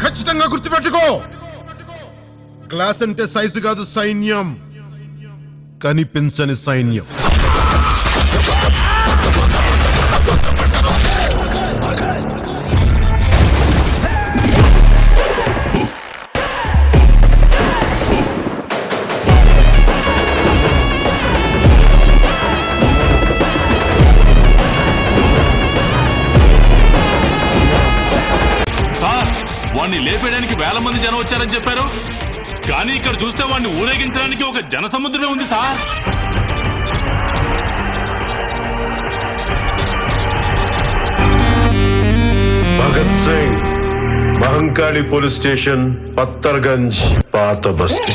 ఖచ్చితంగా గుర్తుపెట్టుకో క్లాస్ అంటే సైజు కాదు సైన్యం కనిపించని సైన్యం సార్ వాణ్ణి లేపేయడానికి వేల మంది జనం వచ్చారని చెప్పారు కానీ ఇక్కడ చూస్తే వాడిని ఊరేగించడానికి ఒక జన సముద్రమే ఉంది sir Bhagat Singh Mahankali police station Pattarganj పాత బస్తీ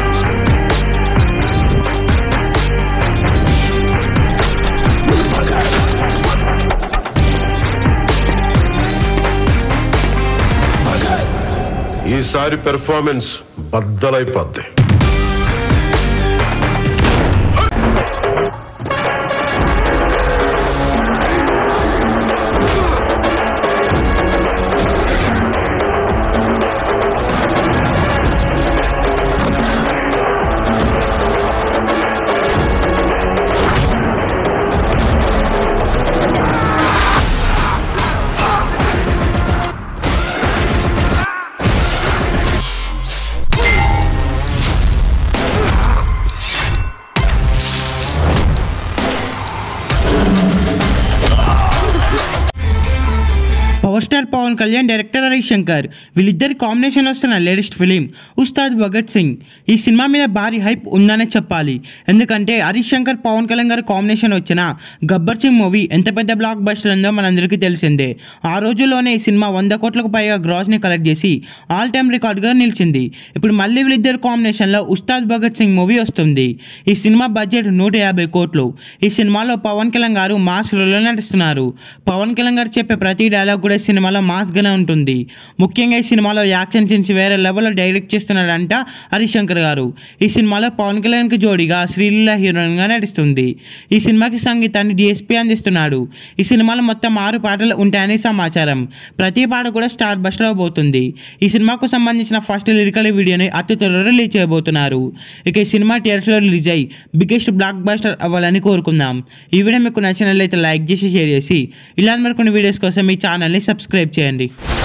ఈసారి పెర్ఫార్మెన్స్ బద్దలైపోద్ది power star Pawan Kalyan director Harish Shankar వీళ్ళిద్దరి కాంబినేషన్ వస్తున్న లేటెస్ట్ ఫిలిం ఉస్తాద్ భగత్ సింగ్ ఈ సినిమా మీద భారీ హైప్ ఉందనే చెప్పాలి ఎందుకంటే హరీష్ శంకర్ పవన్ కళ్యాణ్ గారి కాంబినేషన్ వచ్చిన గబ్బర్ సింగ్ మూవీ ఎంత పెద్ద బ్లాక్ బస్టర్ ఉందో మనందరికీ తెలిసిందే ఆ రోజుల్లోనే ఈ సినిమా వంద కోట్లకు పైగా గ్రాస్ని కలెక్ట్ చేసి ఆల్ టైమ్ రికార్డ్గా నిలిచింది ఇప్పుడు మళ్ళీ వీళ్ళిద్దరు కాంబినేషన్లో ఉస్తాద్ భగత్ సింగ్ మూవీ వస్తుంది ఈ సినిమా బడ్జెట్ నూట యాభై కోట్లు ఈ సినిమాలో పవన్ కళ్యాణ్ గారు మాస్ రోల్లో నటిస్తున్నారు పవన్ కళ్యాణ్ గారు చెప్పే ప్రతి డైలాగ్ కూడా ఈ సినిమాలో మాస్గానే ఉంటుంది ముఖ్యంగా ఈ సినిమాలో యాక్షన్ సీన్స్ వేరే లెవెల్లో డైరెక్ట్ చేస్తున్నాడంట హరీష్ శంకర్ గారు ఈ సినిమాలో పవన్ కళ్యాణ్కి జోడిగా శ్రీలీల హీరోయిన్గా నటిస్తుంది ఈ సినిమాకి సంగీతాన్ని డిఎస్పీ అందిస్తున్నాడు ఈ సినిమాలో మొత్తం ఆరు పాటలు ఉంటాయని సమాచారం ప్రతి పాట కూడా స్టార్ బస్టర్ అవబోతుంది ఈ సినిమాకు సంబంధించిన ఫస్ట్ లిరికల్ వీడియోని అతి త్వరలో రిలీజ్ చేయబోతున్నారు ఇక ఈ సినిమా థియేటర్స్లో రిలీజ్ అయ్యి బిగ్గెస్ట్ బ్లాక్ బస్టర్ అవ్వాలని కోరుకుందాం ఈ వీడియో మీకు నచ్చినట్లయితే లైక్ చేసి షేర్ చేసి ఇలాంటి మరికొన్ని వీడియోస్ కోసం మీ ఛానల్ని సబ్స్క్రైబ్ చేయండి